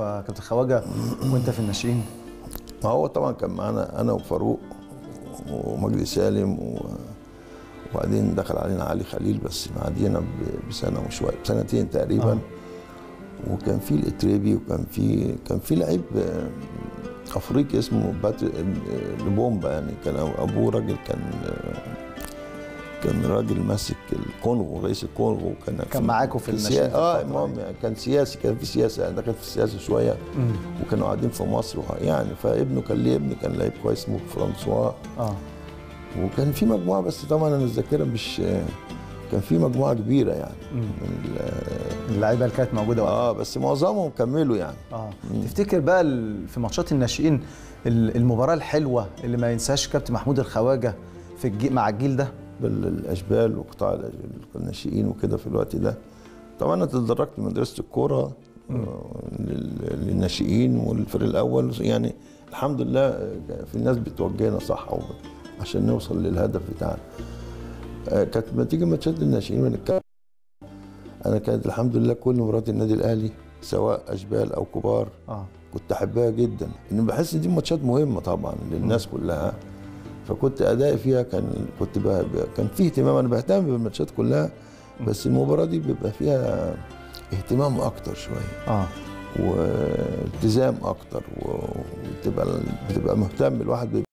كابتن خواجه وانت في الناشئين ما هو طبعا كان معانا انا وفاروق ومجدي سالم و... وبعدين دخل علينا علي خليل بس معدينا ب- بسنه وشويه بسنتين تقريبا آه. آه. وكان في الاتريبي وكان في كان في لعيب آه، افريقي اسمه باتر آه، لبومبا يعني كان ابوه راجل كان آه، كان راجل ماسك الكونغو رئيس الكونغو كان كان معاكوا في السيا... الناشئين في اه الفترة المهم يعني كان سياسي كان في سياسه يعني دخل في السياسه شويه مم. وكانوا قاعدين في مصر وه- يعني فابنه كان ليه ابن كان لعيب كويس اسمه فرانسوا اه وكان في مجموعه بس طبعا انا الذاكره مش كان في مجموعه كبيره يعني مم. من ال- اللعيبه اللي كانت موجوده وقتها اه بس معظمهم كملوا يعني اه تفتكر بقى ال- في ماتشات الناشئين ال- المباراه الحلوه اللي ما ينساهاش كابتن محمود الخواجه في الجي مع الجيل ده بالاشبال وقطاع الأج- الناشئين وكده في الوقت ده طبعا انا تدرجت من مدرسه الكوره آه، لل- للناشئين والفريق الاول يعني الحمد لله آه، في الناس بتوجهنا صح وب- عشان نوصل للهدف بتاعنا آه، كانت لما تيجي ماتشات الناشئين بنتكلم انا كانت الحمد لله كل مباريات النادي الاهلي سواء اشبال او كبار اه كنت احبها جدا ان بحس ان دي ماتشات مهمه طبعا للناس كلها فكنت ادائي فيها كان كنت بقى كان فيه اهتمام انا بهتم بالماتشات كلها بس المباراه دي بيبقى فيها اهتمام اكتر شويه اه والتزام اكتر وبتبقى بتبقى مهتم الواحد